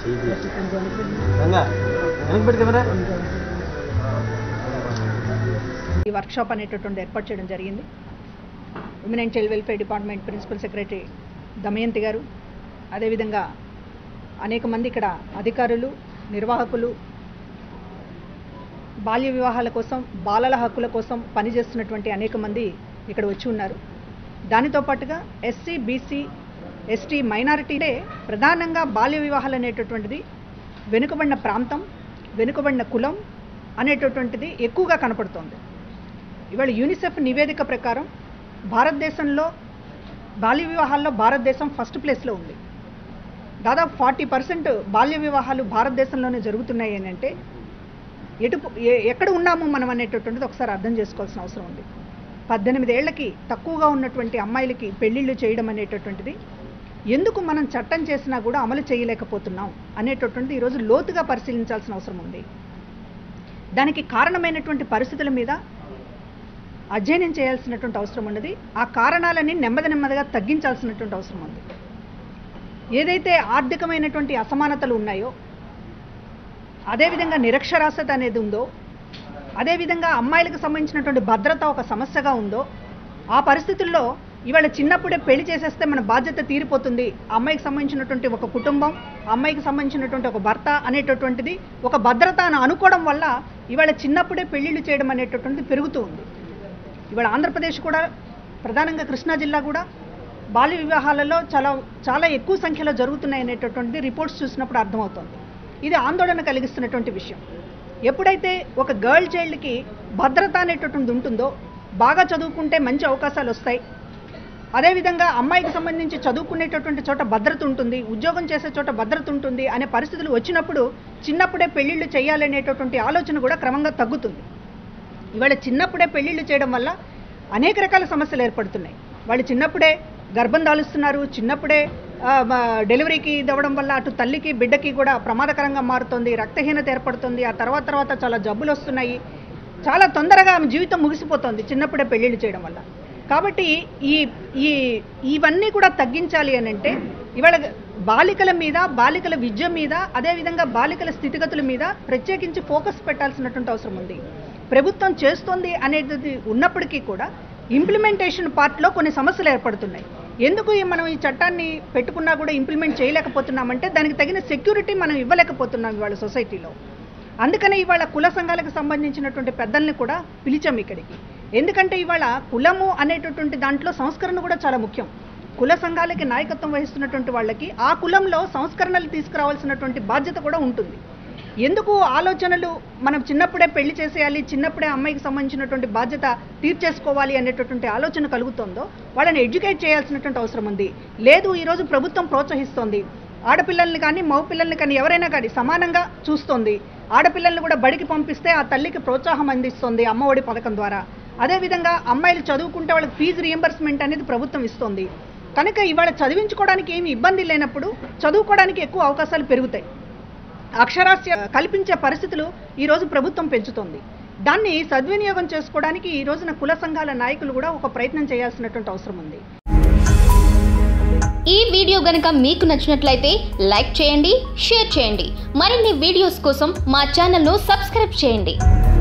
రంగా వెనక్కి పెట్టి కెమెరా ఈ వర్క్షాప్ అనేటటువంటి ఏర్పాటు చేయడం జరిగింది women and child welfare department principal secretary Damayanti garu అదేవిధంగా అనేక మంది ఇక్కడ అధికారులు నిర్వాహకులు బాల్య వివాహాల కోసం బాలల హక్కుల కోసం పనిచేస్తున్నటువంటి అనేక మంది ఇక్కడ వచ్చి ఉన్నారు దానితో పాటుగా ఎస్సీ బీసీ ఎస్టీ మైనారిటీలే ప్రధానంగా బాల్య వివాహాలు అనేటటువంటిది వెనుకబడిన ప్రాంతం వెనుకబడిన కులం అనేటటువంటిది ఎక్కువగా కనపడుతోంది ఇవాళ యూనిసెఫ్ నివేదిక ప్రకారం భారతదేశంలో బాల్య వివాహాల్లో భారతదేశం ఫస్ట్ ప్లేస్లో ఉంది దాదాపు ఫార్టీ పర్సెంట్ బాల్య వివాహాలు భారతదేశంలోనే జరుగుతున్నాయి అని అంటే ఎటు ఎ- ఎక్కడ ఉన్నాము మనం అనేటటువంటిది ఒకసారి అర్థం చేసుకోవాల్సిన అవసరం ఉంది పద్దెనిమిది ఏళ్లకి తక్కువగా ఉన్నటువంటి అమ్మాయిలకి పెళ్లిళ్ళు చేయడం అనేటటువంటిది ఎందుకు మనం చట్టం చేసినా కూడా అమలు చేయలేకపోతున్నాం అనేటటువంటిది ఈరోజు లోతుగా పరిశీలించాల్సిన అవసరం ఉంది దానికి కారణమైనటువంటి పరిస్థితుల మీద అధ్యయనం చేయాల్సినటువంటి అవసరం ఉన్నది ఆ కారణాలని నెమ్మది నెమ్మదిగా తగ్గించాల్సినటువంటి అవసరం ఉంది ఏదైతే ఆర్థికమైనటువంటి అసమానతలు ఉన్నాయో అదేవిధంగా నిరక్షరాస్యత అనేది ఉందో అదేవిధంగా అమ్మాయిలకు సంబంధించినటువంటి భద్రత ఒక సమస్యగా ఉందో ఆ పరిస్థితుల్లో ఇవాళ చిన్నప్పుడే పెళ్లి చేసేస్తే మన బాధ్యత తీరిపోతుంది ఆ అమ్మాయికి సంబంధించినటువంటి ఒక కుటుంబం ఆ అమ్మాయికి సంబంధించినటువంటి ఒక భర్త అనేటటువంటిది ఒక భద్రత అని అనుకోవడం వల్ల ఇవాళ చిన్నప్పుడే పెళ్లిళ్ళు చేయడం అనేటటువంటిది పెరుగుతూ ఉంది ఇవాళ ఆంధ్రప్రదేశ్ కూడా ప్రధానంగా కృష్ణా జిల్లా కూడా బాల్య వివాహాలలో చాలా చాలా ఎక్కువ సంఖ్యలో జరుగుతున్నాయి అనేటటువంటిది రిపోర్ట్స్ చూసినప్పుడు అర్థమవుతోంది ఇది ఆందోళన కలిగిస్తున్నటువంటి విషయం ఎప్పుడైతే ఒక గర్ల్ చైల్డ్కి భద్రత అనేటటువంటిది ఉంటుందో బాగా చదువుకుంటే మంచి అవకాశాలు వస్తాయి అదేవిధంగా అమ్మాయికి సంబంధించి చదువుకునేటటువంటి చోట భద్రత ఉంటుంది ఉద్యోగం చేసే చోట భద్రత ఉంటుంది అనే పరిస్థితులు వచ్చినప్పుడు చిన్నప్పుడే పెళ్లిళ్ళు చేయాలనేటటువంటి ఆలోచన కూడా క్రమంగా తగ్గుతుంది ఇవాళ చిన్నప్పుడే పెళ్లిళ్ళు చేయడం వల్ల అనేక రకాల సమస్యలు ఏర్పడుతున్నాయి వాళ్ళు చిన్నప్పుడే గర్భం దాలుస్తున్నారు చిన్నప్పుడే ఆ, మ- డెలివరీకి ఇవ్వడం వల్ల అటు తల్లికి బిడ్డకి కూడా ప్రమాదకరంగా మారుతుంది రక్తహీనత ఏర్పడుతుంది ఆ తర్వాత తర్వాత చాలా జబ్బులు వస్తున్నాయి చాలా తొందరగా ఆమె జీవితం ముగిసిపోతుంది చిన్నప్పుడే పెళ్లిళ్ళు చేయడం వల్ల కాబట్టి ఈ ఈ ఇవన్నీ కూడా తగ్గించాలి అని అంటే ఇవాళ బాలికల మీద బాలికల విద్య మీద అదేవిధంగా బాలికల స్థితిగతుల మీద ప్రత్యేకించి ఫోకస్ పెట్టాల్సినటువంటి అవసరం ఉంది ప్రభుత్వం చేస్తోంది అనేది ఉన్నప్పటికీ కూడా ఇంప్లిమెంటేషన్ పార్ట్లో కొన్ని సమస్యలు ఏర్పడుతున్నాయి ఎందుకు ఈ మనం ఈ చట్టాన్ని పెట్టుకున్నా కూడా ఇంప్లిమెంట్ చేయలేకపోతున్నామంటే దానికి తగిన సెక్యూరిటీ మనం ఇవ్వలేకపోతున్నాం ఇవాళ సొసైటీలో అందుకనే ఇవాళ కుల సంఘాలకు సంబంధించినటువంటి పెద్దల్ని కూడా పిలిచాం ఇక్కడికి ఎందుకంటే ఇవాళ కులము అనేటటువంటి దాంట్లో సంస్కరణ కూడా చాలా ముఖ్యం కుల సంఘాలకి నాయకత్వం వహిస్తున్నటువంటి వాళ్ళకి ఆ కులంలో సంస్కరణలు తీసుకురావాల్సినటువంటి బాధ్యత కూడా ఉంటుంది ఎందుకు ఆలోచనలు మనం చిన్నప్పుడే పెళ్లి చేసేయాలి చిన్నప్పుడే అమ్మాయికి సంబంధించినటువంటి బాధ్యత తీర్చేసుకోవాలి అనేటటువంటి ఆలోచన కలుగుతుందో వాళ్ళని ఎడ్యుకేట్ చేయాల్సినటువంటి అవసరం ఉంది లేదు ఈరోజు ప్రభుత్వం ప్రోత్సహిస్తోంది ఆడపిల్లల్ని కానీ మగ పిల్లల్ని కానీ ఎవరైనా కానీ సమానంగా చూస్తోంది ఆడపిల్లల్ని కూడా బడికి పంపిస్తే ఆ తల్లికి ప్రోత్సాహం అందిస్తుంది అమ్మఒడి పథకం ద్వారా అదేవిధంగా అమ్మాయిలు చదువుకుంటే వాళ్ళకి ఫీజు రియంబర్స్మెంట్ అనేది ప్రభుత్వం ఇస్తుంది కనుక ఇవాళ చదివించుకోవడానికి ఏమి ఇబ్బంది లేనప్పుడు చదువుకోవడానికి ఎక్కువ అవకాశాలు పెరుగుతాయి అక్షరాస్య కల్పించే పరిస్థితులు ఈరోజు ప్రభుత్వం పెంచుతోంది దాన్ని సద్వినియోగం చేసుకోవడానికి ఈ రోజున కుల సంఘాల నాయకులు కూడా ఒక ప్రయత్నం చేయాల్సినటువంటి అవసరం ఉంది ఈ వీడియో గనుక మీకు నచ్చినట్లయితే లైక్ చేయండి షేర్ చేయండి మరిన్ని వీడియోస్ కోసం మా ఛానల్ను సబ్స్క్రైబ్ చేయండి